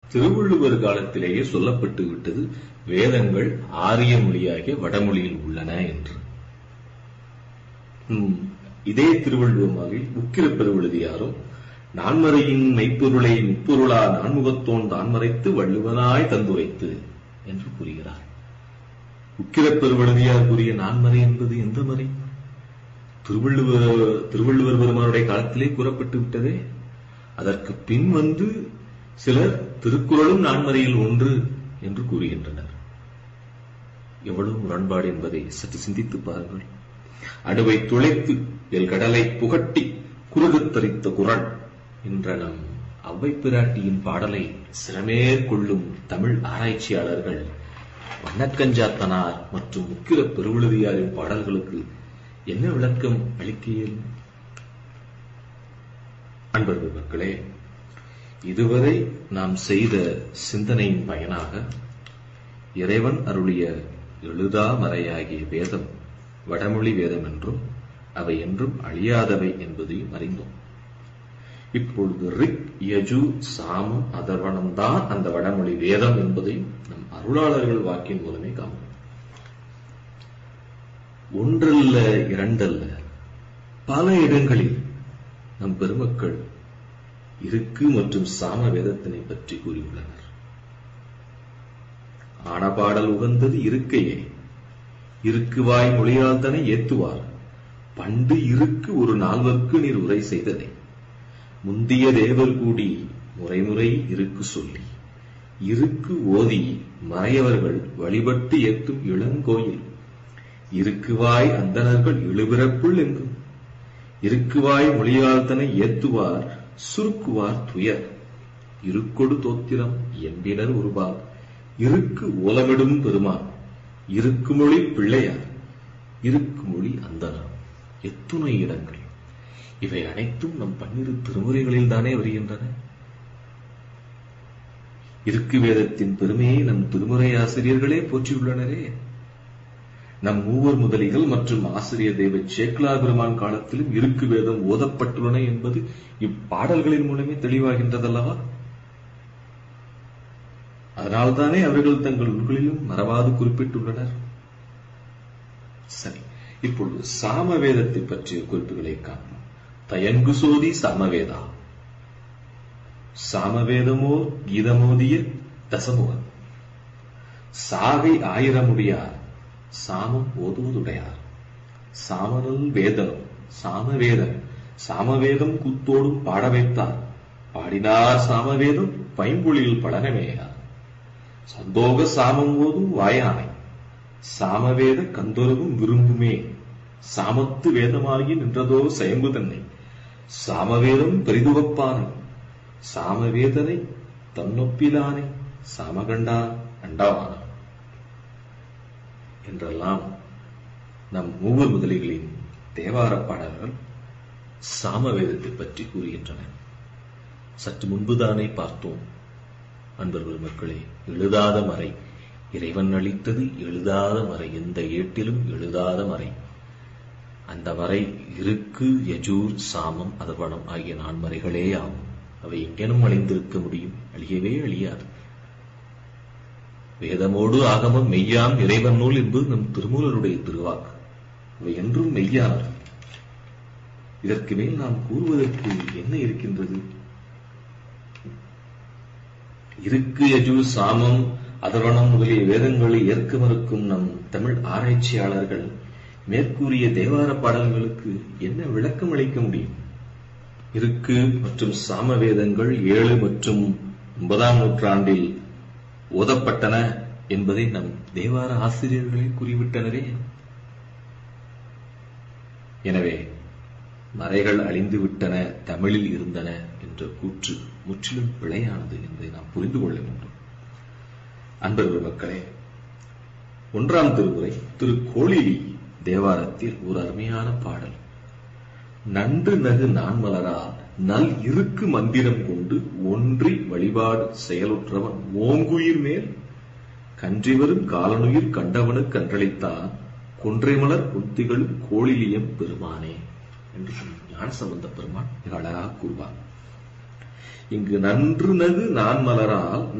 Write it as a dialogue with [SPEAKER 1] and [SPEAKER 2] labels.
[SPEAKER 1] திருவள்ளுவர் காலத்திலேயே சொல்லப்பட்டு விட்டது வேதங்கள் ஆரிய மொழியாகிய வடமொழியில் உள்ளன என்று ம், இதே திருவள்ளுவமாகில் உக்கிர பெருவெழுதியாரும் நான்மறையின் மெய்ப்பொருளை முப்பொருளா நான்முகத்தோன் தான் மறைத்து வள்ளுவனாய் தந்துரைத்து என்று கூறுகிறார் உக்கிர பெருவெழுதியார் கூறிய நான்மறை என்பது எந்த மறை திருவள்ளுவர் திருவள்ளுவர் பெருமானுடைய காலத்திலே கூறப்பட்டு விட்டதே அதற்கு பின் வந்து சிலர் திருக்குறளும் நான்மறையில் ஒன்று என்று கூறுகின்றனர் எவ்வளவு முரண்பாடு என்பதை சற்று சிந்தித்து பாருங்கள் அணுவை துளைத்து எல் கடலை புகட்டி குறுகுத் தரித்த குரல் என்ற நம் அவ்வை பிராட்டியின் பாடலை சிறமேற்கொள்ளும் தமிழ் ஆராய்ச்சியாளர்கள் வண்ணக்கஞ்சாத்தனார் மற்றும் முக்கிர பெருவழுதியாரின் பாடல்களுக்கு என்ன விளக்கம் அளிக்க இயலும் அன்பர்கள் மக்களே இதுவரை நாம் செய்த சிந்தனையின் பயனாக இறைவன் அருளிய எழுதா மறையாகிய வேதம் வடமொழி வேதம் என்றும் அவை என்றும் அழியாதவை என்பதையும் அறிந்தோம் இப்பொழுது ரிக் யஜு சாமம் அதர்வனம் தான் அந்த வடமொழி வேதம் என்பதையும் நம் அருளாளர்கள் வாக்கின் மூலமே காணும் ஒன்றல்ல இரண்டல்ல பல இடங்களில் நம் பெருமக்கள் இருக்கு மற்றும் சாம வேதத்தினை பற்றி கூறியுள்ளனர் ஆனபாடல் உகந்தது இருக்கையே இருக்குவாய் மொழியால் தனை ஏத்துவார் பண்டு இருக்கு ஒரு நால்வர்க்கு நீர் உரை செய்ததே முந்திய தேவர் கூடி முறைமுறை இருக்கு சொல்லி இருக்கு ஓதி மறையவர்கள் வழிபட்டு ஏத்தும் இளங்கோயில் இருக்குவாய் அந்தணர்கள் இழுபிறப்புள் எங்கும் இருக்குவாய் மொழியால் தனை ஏத்துவார் சுருக்குவார் துயர் இருக்கொடு தோத்திரம் எம்பினர் உருவார் இருக்கு ஓலமிடும் பெருமான் இருக்குமொழி பிள்ளையார் இருக்குமொழி அந்தனர் எத்துணை இடங்கள் இவை அனைத்தும் நம் பன்னிரு திருமுறைகளில் தானே வருகின்றன இருக்கு வேதத்தின் பெருமையை நம் திருமுறை ஆசிரியர்களே போற்றியுள்ளனரே நம் மூவர் முதலிகள் மற்றும் ஆசிரியர் தெய்வ சேக்லா பெருமான் காலத்திலும் இருக்கு வேதம் ஓதப்பட்டுள்ளன என்பது இப்பாடல்களின் மூலமே தெளிவாகின்றதல்லவா அதனால்தானே அவர்கள் தங்கள் நூல்களிலும் மறவாது குறிப்பிட்டுள்ளனர் சரி இப்பொழுது சாமவேதத்தை பற்றிய குறிப்புகளை காணலாம் தயங்கு சோதி சாமவேதா சாமவேதமோ கீதமோதிய தசமுகன் சாகை ஆயிரமுடியார் சாமம் ஓதுவதுடையார் சாமனல் வேதனம் சாமவேதன் சாமவேதம் கூத்தோடும் பாட வைத்தார் பாடினார் சாமவேதம் பைம்பொழியில் படனமேயார் சந்தோக சாமம் ஓதும் வாயானை சாமவேத கந்தொருவும் விரும்புமே சாமத்து வேதமாகி நின்றதோ செயம்பு தன்னை சாமவேதம் பெரிதுவப்பானை சாமவேதனை தன்னொப்பிலானை சாமகண்டான் அண்டாவான என்றெல்லாம் நம் மூவர் முதலிகளின் தேவார பாடல்கள் சாமவேதத்தை பற்றி கூறுகின்றன சற்று முன்புதானே பார்த்தோம் அன்பர் பெருமக்களே எழுதாத மறை இறைவன் அளித்தது எழுதாத மறை எந்த ஏட்டிலும் எழுதாத மறை அந்த மறை இருக்கு யஜூர் சாமம் அதர்வனம் ஆகிய நான்மறைகளே ஆகும் அவை எங்கேனும் அழிந்திருக்க முடியும் அழியவே அழியாது வேதமோடு ஆகமம் மெய்யாம் இறைவன் நூல் என்பது நம் திருமூலருடைய திருவாக்கு அவை என்றும் மெய்யானது இதற்கு மேல் நாம் கூறுவதற்கு என்ன இருக்கின்றது இருக்கு யஜு சாமம் அதர்வனம் முதலிய வேதங்களை ஏற்க மறுக்கும் நம் தமிழ் ஆராய்ச்சியாளர்கள் மேற்கூறிய தேவார பாடல்களுக்கு என்ன விளக்கம் அளிக்க முடியும் இருக்கு மற்றும் சாம வேதங்கள் ஏழு மற்றும் ஒன்பதாம் நூற்றாண்டில் ஓதப்பட்டன என்பதை நம் தேவார ஆசிரியர்களே கூறிவிட்டனரே எனவே மறைகள் அழிந்து விட்டன தமிழில் இருந்தன என்ற கூற்று முற்றிலும் பிழையானது என்பதை நாம் புரிந்து கொள்ள வேண்டும் அன்பர்கள் மக்களே ஒன்றாம் திருமுறை திரு கோழிலி தேவாரத்தில் ஒரு அருமையான பாடல் நன்று நகு நான்மலரால் நல் இருக்கு மந்திரம் கொண்டு ஒன்றி வழிபாடு செயலுற்றவன் ஓங்குயிர் மேல் கன்றிவரும் காலனுயிர் கண்டவனு கன்றளித்தான் கொன்றைமலர் புத்திகளும் கோழிலியம் பெருமானே என்று ஞான சம்பந்த பெருமான் மிக அழகாக கூறுவார் இங்கு நன்று நகு நான் மலரால்